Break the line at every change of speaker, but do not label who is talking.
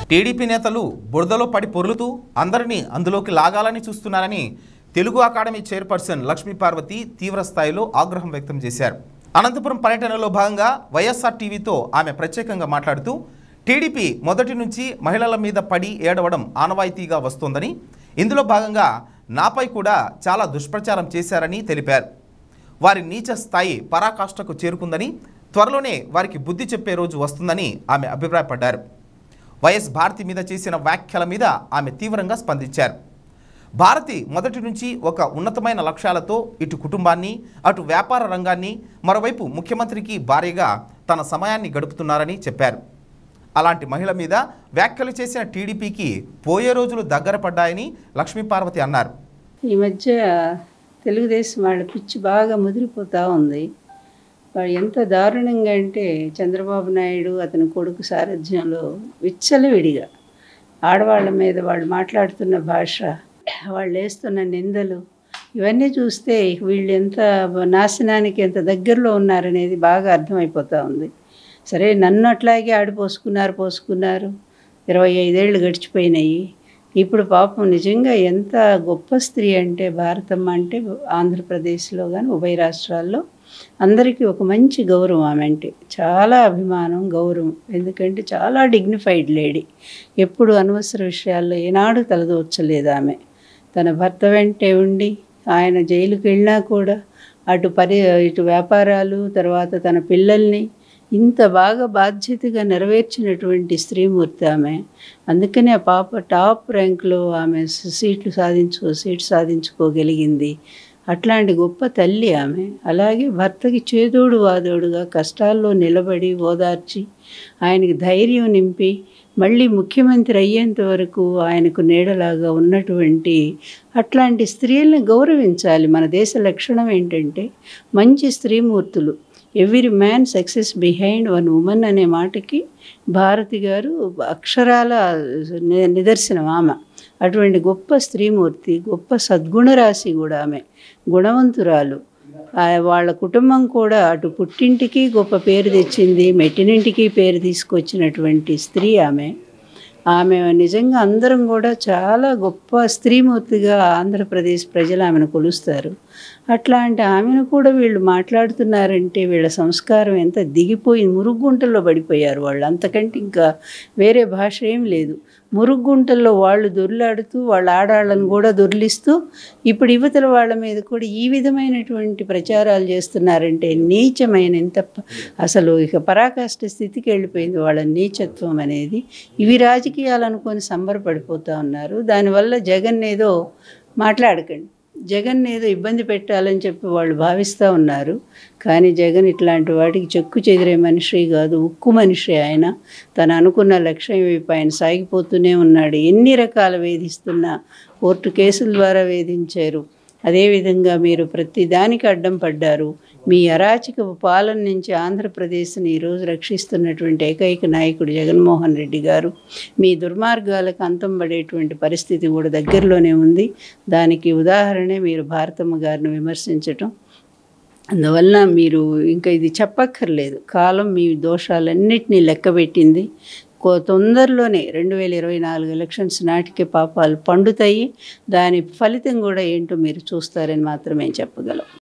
TDP నేతలు బురదలో పడి పొర్లుతూ అందరినీ అందులోకి లాగాలని చూస్తున్నారని తెలుగు అకాడమీ చైర్పర్సన్ లక్ష్మీ పార్వతి తీవ్ర స్థాయిలో ఆగ్రహం వ్యక్తం చేశారు అనంతపురం పర్యటనలో భాగంగా వైఎస్ఆర్ టీవీతో ఆమె ప్రత్యేకంగా మాట్లాడుతూ టీడీపీ మొదటి నుంచి మహిళల మీద పడి ఏడవడం ఆనవాయితీగా వస్తోందని ఇందులో భాగంగా నాపై కూడా చాలా దుష్ప్రచారం చేశారని తెలిపారు వారి నీచ స్థాయి పరాకాష్ఠకు చేరుకుందని త్వరలోనే వారికి బుద్ధి చెప్పే రోజు వస్తుందని ఆమె అభిప్రాయపడ్డారు వైఎస్ భారతి మీద చేసిన వ్యాఖ్యల మీద ఆమె తీవ్రంగా స్పందించారు భారతి మొదటి నుంచి ఒక ఉన్నతమైన లక్ష్యాలతో ఇటు కుటుంబాన్ని అటు వ్యాపార రంగాన్ని మరోవైపు ముఖ్యమంత్రికి భార్యగా తన సమయాన్ని గడుపుతున్నారని చెప్పారు అలాంటి మహిళ మీద వ్యాఖ్యలు చేసిన టీడీపీకి పోయే రోజులు దగ్గర పడ్డాయని లక్ష్మీపార్వతి అన్నారు
ఈ మధ్య తెలుగుదేశం వాళ్ళ పిచ్చి బాగా ముదిరిపోతూ ఉంది వాడు ఎంత దారుణంగా అంటే చంద్రబాబు నాయుడు అతని కొడుకు సారథ్యంలో విచ్చలవిడిగా ఆడవాళ్ళ మీద వాళ్ళు మాట్లాడుతున్న భాష వాళ్ళు వేస్తున్న నిందలు ఇవన్నీ చూస్తే వీళ్ళు ఎంత నాశనానికి ఎంత దగ్గరలో ఉన్నారనేది బాగా అర్థమైపోతూ ఉంది సరే నన్ను అట్లాగే ఆడిపోసుకున్నారు పోసుకున్నారు ఇరవై ఐదేళ్ళు గడిచిపోయినాయి ఇప్పుడు పాపం నిజంగా ఎంత గొప్ప స్త్రీ అంటే భారతమ్మ అంటే ఆంధ్రప్రదేశ్లో కానీ ఉభయ రాష్ట్రాల్లో అందరికీ ఒక మంచి గౌరవం ఆమె అంటే చాలా అభిమానం గౌరవం ఎందుకంటే చాలా డిగ్నిఫైడ్ లేడీ ఎప్పుడు అనవసర విషయాల్లో ఏనాడు తలదూర్చలేదు ఆమె తన భర్త వెంటే ఉండి ఆయన జైలుకి వెళ్ళినా కూడా అటు పరి ఇటు వ్యాపారాలు తర్వాత తన పిల్లల్ని ఇంత బాగా బాధ్యతగా నెరవేర్చినటువంటి స్త్రీమూర్తి ఆమె అందుకనే ఆ పాప టాప్ ర్యాంక్లో ఆమె సీట్లు సాధించుకో సీట్ సాధించుకోగలిగింది అట్లాంటి గొప్ప తల్లి ఆమె అలాగే భర్తకి చేదోడు వాదోడుగా కష్టాల్లో నిలబడి ఓదార్చి ఆయనకి ధైర్యం నింపి మళ్ళీ ముఖ్యమంత్రి అయ్యేంత వరకు ఆయనకు నీడలాగా ఉన్నటువంటి అట్లాంటి స్త్రీలను గౌరవించాలి మన దేశ లక్షణం ఏంటంటే మంచి స్త్రీమూర్తులు every man success behind one women అనే మాటకి భారతి గారు అక్షరాల ని- నిదర్శనం ఆమె అటువంటి గొప్ప స్త్రీమూర్తి గొప్ప సద్గుణరాశి కూడా ఆమె గుణవంతురాలు ఆ వాళ్ళ కుటుంబం కూడా అటు పుట్టింటికి గొప్ప పేరు తెచ్చింది మెట్టినింటికి పేరు తీసుకొచ్చినటువంటి స్త్రీ ఆమె ఆమె నిజంగా అందరం కూడా చాలా గొప్ప స్త్రీమూర్తిగా ఆంధ్రప్రదేశ్ ప్రజలు ఆమెను కొలుస్తారు అట్లాంటి ఆమెను కూడా వీళ్ళు మాట్లాడుతున్నారంటే వీళ్ళ సంస్కారం ఎంత దిగిపోయి మురుగుంటల్లో పడిపోయారు వాళ్ళు అంతకంటే ఇంకా వేరే భాష ఏం లేదు మురుగుంటల్లో వాళ్ళు దొర్లాడుతూ వాళ్ళ ఆడాళ్ళను కూడా దొర్లిస్తూ ఇప్పుడు యువతల వాళ్ళ మీద కూడా ఈ విధమైనటువంటి ప్రచారాలు చేస్తున్నారంటే నీచమైన ఎంత ప- అసలు ఇక పరాకాష్ట స్థితికి వెళ్ళిపోయింది వాళ్ళ నీచత్వం అనేది ఇవి రాజకీయాలు అనుకొని సంబరపడిపోతూ ఉన్నారు దానివల్ల జగన్ ఏదో మాట్లాడకండి జగన్ ఏదో ఇబ్బంది పెట్టాలని చెప్పి వాళ్ళు భావిస్తూ ఉన్నారు కానీ జగన్ ఇట్లాంటి వాటికి చెక్కు చెదిరే మనిషి కాదు ఉక్కు మనిషి ఆయన తను అనుకున్న లక్ష్యం వైపు ఆయన సాగిపోతూనే ఉన్నాడు ఎన్ని రకాల వేధిస్తున్నా కోర్టు కేసుల ద్వారా వేధించారు అదేవిధంగా మీరు ప్రతి దానికి అడ్డం పడ్డారు మీ అరాచక పాలన నుంచి ఆంధ్రప్రదేశ్ని ఈరోజు రక్షిస్తున్నటువంటి ఏకైక నాయకుడు జగన్మోహన్ రెడ్డి గారు మీ దుర్మార్గాలకు అంతం పడేటువంటి పరిస్థితి కూడా దగ్గరలోనే ఉంది దానికి ఉదాహరణే మీరు భారతమ్మ గారిని విమర్శించటం అందువల్ల మీరు ఇంకా ఇది చెప్పక్కర్లేదు కాలం మీ దోషాలన్నిటినీ లెక్కబెట్టింది కో తొందరలోనే రెండు వేల ఇరవై నాలుగు ఎలక్షన్స్ నాటికి పాపాలు పండుతాయి దాని ఫలితం కూడా ఏంటో మీరు చూస్తారని మాత్రమే చెప్పగలం